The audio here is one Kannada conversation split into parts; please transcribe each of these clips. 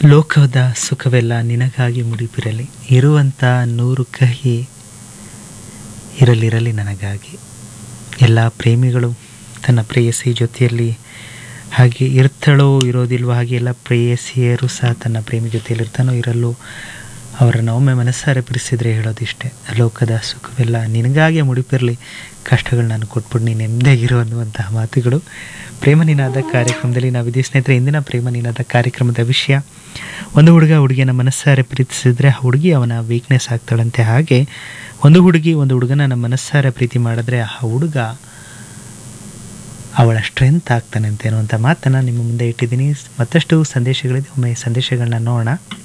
ಲೋಕದ ಸುಖವೆಲ್ಲ ನಿನಗಾಗಿ ಮುಡಿಪಿರಲಿ ಇರುವಂಥ ನೂರು ಕಹಿ ಇರಲಿರಲಿ ನನಗಾಗಿ ಎಲ್ಲ ಪ್ರೇಮಿಗಳು ತನ್ನ ಪ್ರೇಯಸಿ ಜೊತೆಯಲ್ಲಿ ಹಾಗೆ ಇರ್ತಾಳೋ ಇರೋದಿಲ್ವೋ ಹಾಗೆ ಎಲ್ಲ ಪ್ರೇಯಸಿಯರು ಸಹ ತನ್ನ ಪ್ರೇಮಿ ಜೊತೆಯಲ್ಲಿ ಇರ್ತಾನೋ ಇರಲ್ಲೋ ಅವರನ್ನು ಒಮ್ಮೆ ಮನಸ್ಸಾರೆ ಬಿಡಿಸಿದ್ರೆ ಹೇಳೋದಿಷ್ಟೇ ಲೋಕದ ಸುಖವೆಲ್ಲ ನಿನಗಾಗೆ ಮುಡಿಪಿರಲಿ ಕಷ್ಟಗಳು ನಾನು ಕೊಟ್ಬಿಟ್ಟು ನೀನು ನೆಮ್ಮದಿಯಾಗಿರು ಅನ್ನುವಂತಹ ಮಾತುಗಳು ಪ್ರೇಮ ನಿನಾದ ಕಾರ್ಯಕ್ರಮದಲ್ಲಿ ನಾವಿದ್ದೀವಿ ಸ್ನೇಹಿತರೆ ಇಂದಿನ ಪ್ರೇಮ ನಿನಾದ ಕಾರ್ಯಕ್ರಮದ ವಿಷಯ ಒಂದು ಹುಡುಗ ಹುಡುಗಿಯನ್ನು ಮನಸ್ಸಾರೆ ಪ್ರೀತಿಸಿದ್ರೆ ಆ ಹುಡುಗಿ ಅವನ ವೀಕ್ನೆಸ್ ಆಗ್ತಾಳಂತೆ ಹಾಗೆ ಒಂದು ಹುಡುಗಿ ಒಂದು ಹುಡುಗನ ಮನಸ್ಸಾರೆ ಪ್ರೀತಿ ಮಾಡಿದ್ರೆ ಆ ಹುಡುಗ ಅವಳ ಸ್ಟ್ರೆಂತ್ ಆಗ್ತಾನಂತೆ ಅನ್ನುವಂಥ ಮಾತನ್ನು ನಿಮ್ಮ ಮುಂದೆ ಇಟ್ಟಿದ್ದೀನಿ ಮತ್ತಷ್ಟು ಸಂದೇಶಗಳಿದೆ ಒಮ್ಮೆ ಸಂದೇಶಗಳನ್ನ ನೋಡೋಣ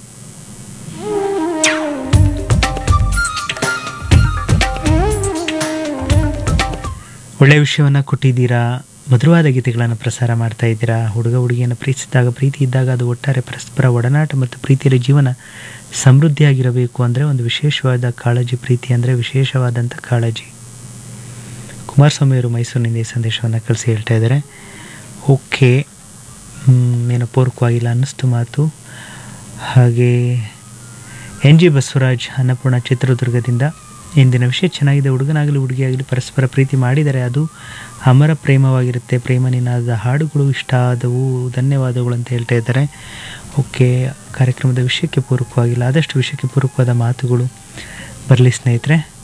ಒಳ್ಳೆಯ ವಿಷಯವನ್ನು ಕೊಟ್ಟಿದ್ದೀರಾ ಮಧುರವಾದ ಗೀತೆಗಳನ್ನು ಪ್ರಸಾರ ಮಾಡ್ತಾ ಇದ್ದೀರಾ ಹುಡುಗ ಹುಡುಗಿಯನ್ನು ಪ್ರೀತಿಸಿದಾಗ ಪ್ರೀತಿ ಇದ್ದಾಗ ಅದು ಒಟ್ಟಾರೆ ಪರಸ್ಪರ ಒಡನಾಟ ಮತ್ತು ಪ್ರೀತಿಯಲ್ಲಿ ಜೀವನ ಸಮೃದ್ಧಿಯಾಗಿರಬೇಕು ಅಂದರೆ ಒಂದು ವಿಶೇಷವಾದ ಕಾಳಜಿ ಪ್ರೀತಿ ಅಂದರೆ ವಿಶೇಷವಾದಂಥ ಕಾಳಜಿ ಕುಮಾರಸ್ವಾಮಿ ಅವರು ಮೈಸೂರಿನಿಂದ ಈ ಸಂದೇಶವನ್ನು ಕಳಿಸಿ ಹೇಳ್ತಾ ಇದ್ದಾರೆ ಓಕೆ ಏನೋ ಪೂರ್ವಕವಾಗಿಲ್ಲ ಅನ್ನಿಸ್ತು ಮಾತು ಹಾಗೆ ಎನ್ ಜಿ ಬಸವರಾಜ್ ಅನ್ನಪೂರ್ಣ ಚಿತ್ರದುರ್ಗದಿಂದ ಇಂದಿನ ವಿಷಯ ಚೆನ್ನಾಗಿದೆ ಹುಡುಗನಾಗಲಿ ಹುಡುಗಿಯಾಗಲಿ ಪರಸ್ಪರ ಪ್ರೀತಿ ಮಾಡಿದರೆ ಅದು ಅಮರ ಪ್ರೇಮವಾಗಿರುತ್ತೆ ಪ್ರೇಮ ನಿನಾದ ಹಾಡುಗಳು ಇಷ್ಟ ಆದವು ಧನ್ಯವಾದಗಳು ಅಂತ ಹೇಳ್ತಾ ಇದ್ದಾರೆ ಓಕೆ ಕಾರ್ಯಕ್ರಮದ ವಿಷಯಕ್ಕೆ ಪೂರಕವಾಗಿಲ್ಲ ಆದಷ್ಟು ವಿಷಯಕ್ಕೆ ಪೂರಕವಾದ ಮಾತುಗಳು ಬರಲಿ ಸ್ನೇಹಿತರೆ